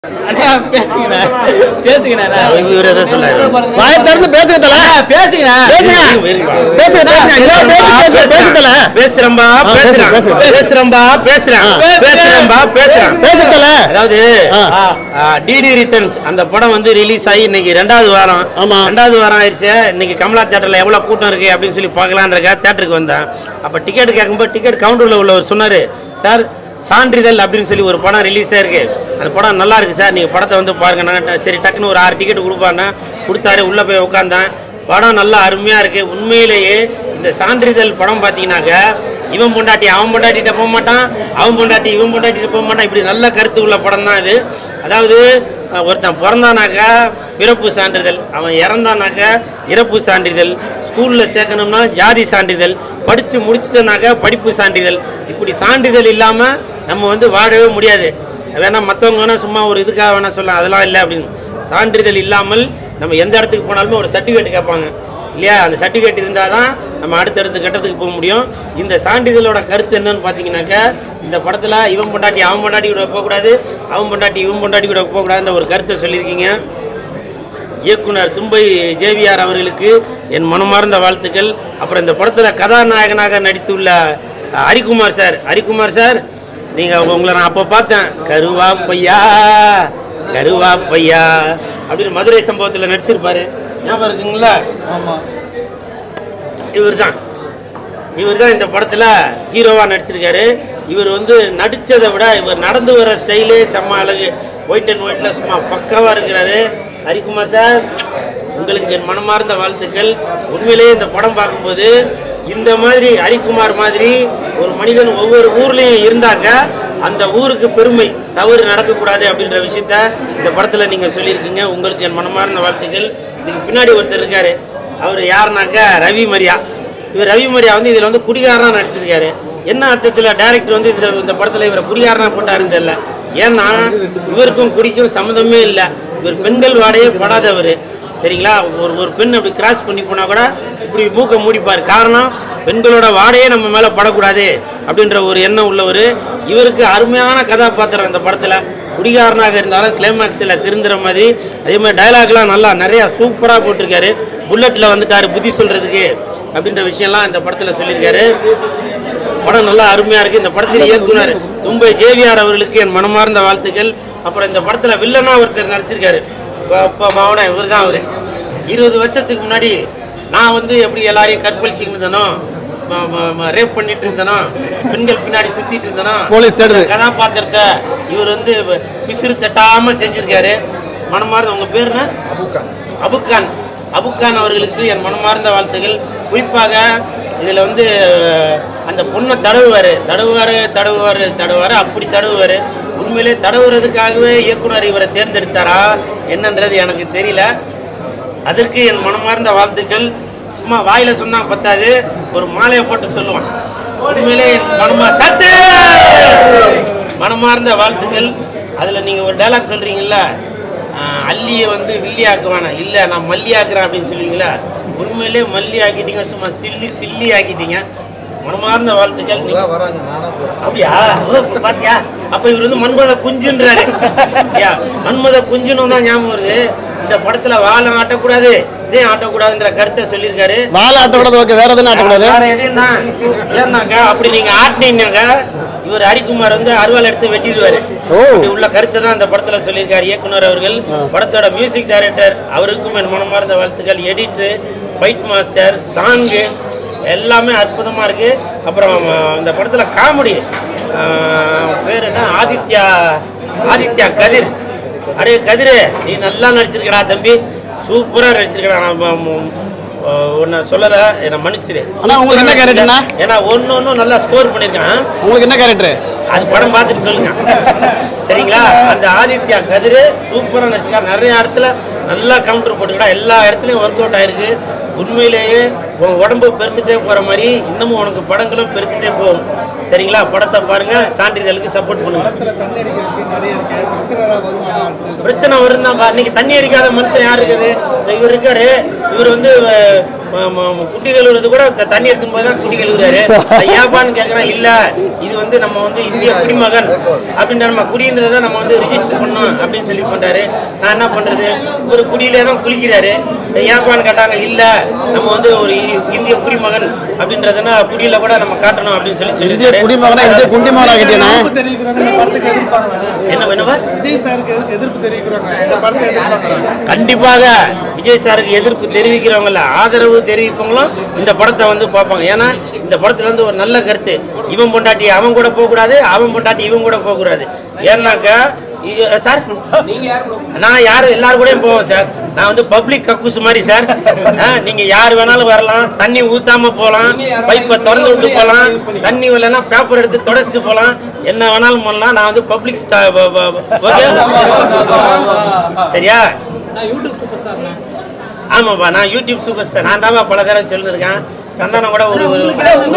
அண்ணா பேசுங்கண்ணா பேசுங்கண்ணா இவர் எதை சொன்னாரு வாயை திறந்து பேசுங்க தல பேசுங்கண்ணா பேசுங்க பேசுங்க பேசுங்க இல்ல, பேசு, பேசு, பேசு தல பேசுறம்பா பேசு, பேசுறான் பேசு. பேசுறம்பா பேசுறான் ஆ. பேசுறம்பா பேசுறான் பேசு தல அதாவது ஆ. டிடி ரிட்டர்ன்ஸ் அந்த படம் வந்து ரிலீஸ் ஆகி இன்னைக்கு ரெண்டாவது வாரம் ஆமா. ரெண்டாவது வாரம் ஆயிடுச்சு இன்னைக்கு கமலா தேட்டர்ல எவ்வளவு கூட்டம் இருக்கு அப்படின்னு சொல்லி பார்க்கலான்றக்கா தேட்டருக்கு வந்தேன் அப்ப டிக்கெட் கேட்கும்போது டிக்கெட் கவுண்டர்ல உள்ளவர் சொன்னாரு சார் சான்றிதழ் அப்படின்னு சொல்லி ஒரு படம் ரிலீஸ் ஆயிருக்கு அந்த படம் நல்லா இருக்கு சார் நீங்க படத்தை வந்து பாருங்க நான் ட- சரி டக்குன்னு ஒரு ஆறு டிக்கெட் கொடுப்பாங்க கொடுத்தாரு உள்ள போய் உட்காந்தேன் படம் நல்லா அருமையா இருக்கு உண்மையிலேயே இந்த சான்றிதழ் படம் பார்த்தீங்கன்னாக்க இவன் பொண்டாட்டி அவன் பொண்டாட்டிட்ட போக மாட்டான் அவன் பொண்டாட்டி இவன் பொண்டாட்டிட்ட போக மாட்டான் இப்படி நல்ல கருத்து உள்ள படம் தான் இது அதாவது அஹ், ஒருத்தன் பிறந்தானாக்கா பிறப்பு சான்றிதழ் அவன் இறந்தானாக்கா இறப்பு சான்றிதழ் ஸ்கூலில் சேர்க்கணும்னா ஜாதி சான்றிதழ் படித்து முடிச்சிட்டனாக்கா படிப்பு சான்றிதழ் இப்படி சான்றிதழ் இல்லாமல் நம்ம வந்து வாழவே முடியாது வேணா மற்றவங்க வேணா சும்மா ஒரு இதுக்காக வேணா சொல்லலாம் அதெல்லாம் இல்லை அப்படின்னு சான்றிதழ் இல்லாமல் நம்ம எந்த இடத்துக்கு போனாலுமே ஒரு சர்டிஃபிகேட் கேட்பாங்க இல்லையா அந்த சர்டிஃபிகேட் இருந்தால் தான் நம்ம அடுத்தடுத்த கட்டத்துக்கு போக முடியும் இந்த சான்றிதழோட கருத்து என்னன்னு பார்த்தீங்கன்னாக்கா இந்த படத்தில் இவன் பொண்டாட்டி அவன் பொண்டாட்டி கூட போகக்கூடாது அவன் பொண்டாட்டி இவன் பொண்டாட்டி கூட போகக்கூடாதுன்ற ஒரு கருத்தை சொல்லியிருக்கீங்க இயக்குனர் தும்பை ஜேவிஆர் அவர்களுக்கு என் மனமார்ந்த வாழ்த்துக்கள் அப்புறம் இந்த படத்தில் கதாநாயகனாக நடித்துள்ள அஹ், ஹரிகுமார் சார் ஹரிகுமார் சார் நீங்கள் உங்களை நான் அப்போ பார்த்தேன் கருவா பையா கருவா பையா அப்படின்னு மதுரை சம்பவத்தில் நடிச்சிருப்பாரு ஞாபகம் இருக்குங்களா இவர் தான் இவர் தான் இந்த படத்தில் ஹீரோவாக நடிச்சிருக்காரு இவர் வந்து நடித்ததை விட இவர் நடந்து வர ஸ்டைலே செம்ம அழகு ஒயிட் அண்ட் ஒயிட்டில் சும்மா பக்காவாக இருக்கிறாரு ஹரிகுமார் சார் உங்களுக்கு என் மனமார்ந்த வாழ்த்துக்கள் உண்மையிலேயே இந்த படம் பார்க்கும்போது இந்த மாதிரி ஹரிகுமார் மாதிரி ஒரு மனிதன் ஒவ்வொரு ஊர்லேயும் இருந்தாக்க அந்த ஊருக்கு பெருமை தவறு நடக்கக்கூடாது அப்படின்ற விஷயத்த இந்த படத்தில் நீங்கள் சொல்லியிருக்கீங்க உங்களுக்கு என் மனமார்ந்த வாழ்த்துக்கள் இதுக்கு பின்னாடி ஒருத்தர் இருக்காரு அவர் யாருனாக்கா ரவி மரியா இவர் ரவி மரியா வந்து இதில் வந்து குடிகாரனா நடிச்சிருக்காரு என்ன அர்த்தத்தில் டைரக்டர் வந்து இந்த இந்த படத்தில் இவரை குடிகாரனா போட்டாருன்னு தெரியல ஏன்னா இவருக்கும் குடிக்கும் சம்மந்தமே இல்லை இவர் பெண்கள் வாடையே படாதவர் சரிங்களா ஒரு ஒரு பெண் அப்படி கிராஸ் பண்ணி போனால் கூட இப்படி மூக்க மூடிப்பார் காரணம் பெண்களோட வாடையே நம்ம மேலே படக்கூடாது அப்படின்ற ஒரு எண்ணம் உள்ளவர் இவருக்கு அருமையான கதாபாத்திரம் இந்த படத்தில் குடிகாரனாக இருந்தாலும் கிளைமேக்ஸில் திருந்துற மாதிரி அதே மாதிரி டயலாக்லாம் நல்லா நிறையா சூப்பராக போட்டிருக்காரு புல்லட்டில் வந்துட்டாரு புத்தி சொல்கிறதுக்கு அப்படின்ற விஷயம்லாம் இந்த படத்தில் சொல்லியிருக்காரு படம் நல்லா அருமையாக இருக்குது இந்த படத்தின் இயக்குனர் தும்பை ஜேவிஆர் அவர்களுக்கு என் மனமார்ந்த வாழ்த்துக்கள் அப்புறம் இந்த படத்தில் வில்லனா ஒருத்தர் நடிச்சிருக்காரு இப்போ மாவன இவர் தான் அவர் இருபது வருஷத்துக்கு முன்னாடி நான் வந்து எப்படி எல்லாரையும் கற்பழிச்சிக்கிட்டு இருந்தனோ ரேப் பண்ணிட்டு இருந்தனோ பெண்கள் பின்னாடி சுத்திட்டு இருந்தனோ போலீஸ் தேடுது. அந்த கதாபாத்திரத்தை இவர் வந்து பிசிறு தட்டாம செஞ்சிருக்காரு மனமார்ந்த உங்க பேர் என்ன அபுக்கான் அபுக்கான் அவர்களுக்கு என் மனமார்ந்த வாழ்த்துக்கள் குறிப்பாக இதில் வந்து அந்த பொண்ணை தடவுவார் தடவுவார் தடவுவார் தடவுவார் அப்படி தடவுவார் உண்மையிலே தடவுறதுக்காகவே இயக்குனர் இவரை தேர்ந்தெடுத்தாரா என்னன்றது எனக்கு தெரியல அதற்கு என் மனமார்ந்த வாழ்த்துக்கள் சும்மா வாயில சொன்னா பத்தாது ஒரு மாலையை போட்டு சொல்லுவான் உண்மையிலே என் மனமா தட்டு மனமார்ந்த வாழ்த்துக்கள் அதுல நீங்க ஒரு டைலாக் சொல்றீங்கல்ல ஆஹ், அல்லியை வந்து வில்லி ஆக்குவானா இல்ல நான் மல்லி ஆக்குறேன் அப்படின்னு சொல்லுவீங்களா உண்மையிலே மல்லி ஆக்கிட்டீங்க சும்மா சில்லி சில்லி ஆக்கிட்டீங்க மனமார்ந்த வாழ்த்துக்கள் நீ- அப்படியா ஓ, பாத்தியா அப்ப இவர் வந்து மன்மத குஞ்சுன்றாரு ஐயா மன்மத குஞ்சுன்னு தான் ஞாபகம் வருது இந்த படத்துல வாழை ஆட்டக்கூடாது இதே ஆட்டக்கூடாதுன்ற கருத்தை சொல்லியிருக்காரு வாழை ஆட்டக்கூடாது ஓகே வேற எதுவும் ஆட்டக்கூடாது வேற எதையும் தான் ஏன்னாக்கா அப்படி நீங்க ஆட்டினீங்கன்னாக்கா இவர் ஹரிக்குமார் வந்து அருவாள் எடுத்து வெட்டிடுவாரு ஓ. அப்படி உள்ள கருத்தை தான் அந்த படத்துல சொல்லியிருக்காரு இயக்குனர் அவர்கள் படத்தோட மியூசிக் டைரக்டர் அவருக்கும் என் மனமார்ந்த வாழ்த்துக்கள் எடிட்டர் ஃபைட் மாஸ்டர் சாங்கு எல்லாமே அற்புதமா இருக்கு அப்புறம் அஹ், இந்த படத்துல காமெடி பேர் என்ன ஆதித்யா ஆதித்யா கதிர் அடே கதிரு நீ நல்லா நடிச்சிருக்கடா தம்பி சூப்பரா நடிச்சிருக்கடா நான் ஒன்று சொல்லலை என்னை மன்னிச்சிரு அண்ணா, உங்களுக்கு என்ன characterண்ணா? ஏன்னா ஒன்று ஒன்றும் நல்லா ஸ்கோர் பண்ணியிருக்கான் உங்களுக்கு என்ன கேரக்டர் அது படம் பார்த்துட்டு சொல்லுங்க சரிங்களா அந்த ஆதித்யா கதிர் சூப்பராக நடிச்சிருக்கா நிறைய இடத்துல நல்லா கவுண்டர் போட்டுக்கடா எல்லா இடத்துலையும் ஒர்க் அவுட் ஆயிருக்கு உண்மையிலேயே உன் உடம்பு பெருத்துட்டே போகிற மாதிரி இன்னமும் உனக்கு படங்களும் பெருத்துட்டே போகும் சரிங்களா படத்தை பாருங்க சான்றிதழுக்கு சப்போர்ட் பண்ணுங்க பிரச்சனை வரும் தான் இன்னைக்கு தண்ணி அடிக்காத மனுஷன் யார் இருக்குது இந்த இவர் இருக்காரு இவர் வந்து அஹ், ம- ம- குட்டி கழுவுறது கூட த- தண்ணி எடுத்துன்னு போய் தான் குட்டி கழுவுறாரு அது ஏப்பான்னு கேட்குறேன் இல்ல இது வந்து நம்ம வந்து இந்திய குடிமகன் அப்படின்ற நம்ம குடின்றதை நம்ம வந்து ரிஜிஸ்டர் பண்ணணும் அப்படின்னு சொல்லி பண்றாரு நான் என்ன பண்றது ஒரு குடியிலே தான் குளிக்கிறாரு ஏப்பான்னு கேட்டாங்க இல்ல நம்ம வந்து ஒரு இ- இந்திய குடிமகன் அப்படின்றதுனா குடியில கூட நம்ம காட்டணும் அப்படின்னு சொல்லி இந்திய சொல்லி குடிமகனா இந்திய குண்டிமகனா கேட்டீங்கன்னா தெரிவிக்கிறாங்க இந்த படத்துக்கு எதிர்ப்பாங்க என்ன வேணுமா விஜய் சாருக்கு எதிர்ப்பு- எதிர்ப்பு தெரிவிக்கிறாங்க இந்த படத்தை எதிர்ப்பாங்க கண்டிப்பாக விஜய் சாருக்கு எதிர்ப்பு தெரிவிக்கிறவங்கள ஆதரவு தெரிவிப்பவங்களும் இந்த படத்தை வந்து பார்ப்பாங்க ஏன்னா இந்த படத்துல வந்து ஒரு நல்ல கருத்து இவன் பொண்டாட்டி அவன் கூட போகக்கூடாது அவன் பொண்டாட்டி இவன் கூட போகக்கூடாது ஏன்னாக்கா இ- சார் நான் யாரும் எல்லாரும் கூடயும் போவேன் சார் நான் வந்து பப்ளிக் கக்கூஸ் மாதிரி சார் ஆ, நீங்க யார் வேணாலும் வரலாம் தண்ணி ஊத்தாம போகலாம் பைப்பை திறந்து விட்டு போகலாம் தண்ணி வரலன்னா பேப்பர் எடுத்து தொடச்சிட்டு போகலாம் என்ன வேணாலும் பண்ணலாம் நான் வந்து பப்ளிக் ஓகே சரியா ஆமாப்பா நான் யூடியூப் சூப்பர் ஸ்டார் நான் தான்ப்பா பல தடவை சொல்லிருக்கேன் சந்தானம் கூட ஒரு ஒரு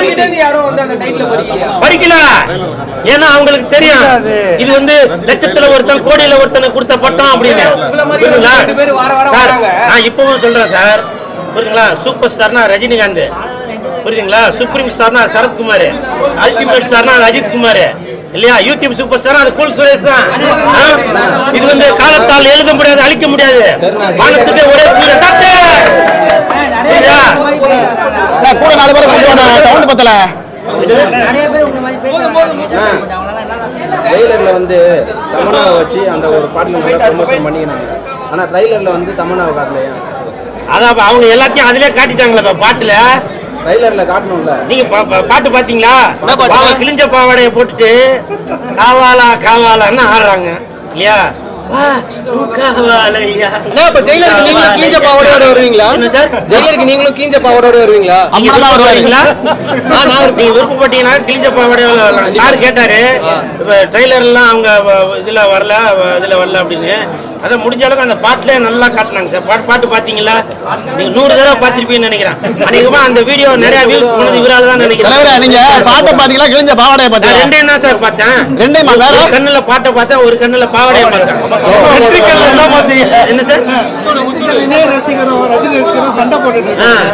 படிக்கல ஏன்னா அவங்களுக்கு தெரியும் இது வந்து லட்சத்துல ஒருத்தன் கோடியில ஒருத்தனுக்கு கொடுத்த பட்டம் அப்படின்னு புரியுதுங்களா சார் நான் இப்பவும் சொல்றேன் சார் புரியுதுங்களா சூப்பர் ஸ்டார்னா ரஜினிகாந்த் புரியுதுங்களா சுப்ரீம் ஸ்டார்னா சரத்குமார் அல்டிமேட் ஸ்டார்னா அஜித் குமார் இல்லையா யூடியூப் சூப்பர் ஸ்டார் அது கூல் சுரேஷ் தான் ஆ? இது வந்து காலத்தால் எழுத முடியாது அழிக்க முடியாது வானத்துக்கு ஒரே சூரியன் தட்டு புரியுதா? நான் கூட நாலு பேரை கொண்டு வாங்க சவுண்ட் பத்தல நிறைய பேர் உங்க மாதிரி பேசுறாங்க நீங்க entertainment அவங்களாம் என்ன சொல்றாங்க ட்ரைலர்ல வந்து தமனாவை வச்சு அந்த ஒரு பாட்டு நல்லா ப்ரமோஷன் பண்ணிக்கிறாங்க ஆனா ட்ரைலர்ல வந்து தமனாவை காட்டலையா அதான் அப்ப அவங்க எல்லாத்தையும் அதிலே காட்டிட்டாங்களே இப்ப பாட்டுல ட்ரைலர்ல காட்டணும்ல நீங்க பா- பா- பாட்டு பாத்தீங்களா பாவா கிழிஞ்ச பாவாடைய போட்டுட்டு காவாலா காவாலான்னு ஆடுறாங்க இல்லையா வா, உன் காவாலையா. இப்ப ஜெயிலருக்கு நீங்களும் கீஞ்ச பாவாடையோட வருவீங்களா என்ன சார் ஜெயிலருக்கு நீங்களும் கீஞ்ச பாவாடையோட வருவீங்களா நீங்க அம்மா தான் விருப்பப்பட்டீங்களா? வருவாங்க. ஆ, நான் நீங்க விருப்பப்பட்டீங்கன்னா கிழிஞ்ச பாவாடைய வரலாம் சார் கேட்டாரு இப்ப ட்ரெய்லர்லாம் அவங்க வ- இதுல வரல வ- இதுல வரல அப்படின்னு அதான் முடிஞ்ச அளவுக்கு அந்த பாட்டுல நல்லா காட்டினாங்க சார் பாட்டு பாட்டு பாத்தீங்களா நீங்க நூறு தடவை பார்த்திருப்பீங்கன்னு நினைக்கிறேன் அநேகமா அந்த வீடியோ நிறைய வியூஸ் போனது இவரால தான் நினைக்கிறேன் தலைவரே நீங்க பாட்டை பாத்தீங்களா கிழிஞ்ச பாவாடைய நான் பாத்தீங்களா ரெண்டையும் தான் சார் பார்த்தேன் ரெண்டையுமா வேற ஒரு கண்ணுல பாட்டை பார்த்தேன் ஒரு கண்ணுல பாவாடைய பார்த்தேன் என்ன சார் விஜய் ரசிகரும் ரஜினி ரசிகரும் சண்டை போட்டுட்டு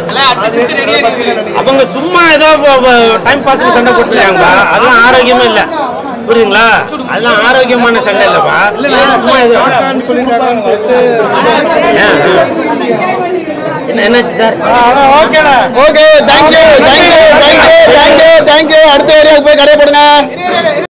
ஆ. அவங்க சும்மா ஏதோ டைம் பாஸ்க்கு சண்டை போட்டுருக்காங்க அதெல்லாம் ஆரோக்கியமே இல்ல புரியுதுங்களா அதெல்லாம் ஆரோக்கியமான சண்டை இல்லப்பா சும்மா ஏதோ இருக்கான்னு சொல்லியிருக்காங்கன்னு சொல்லிட்டு ஆ, ஆ. என்ன என்னாச்சு சார் ஓகேடா okay thank you thank you thank you thank you thank you அடுத்த ஏரியாவுக்கு போய் கடையை போடுங்க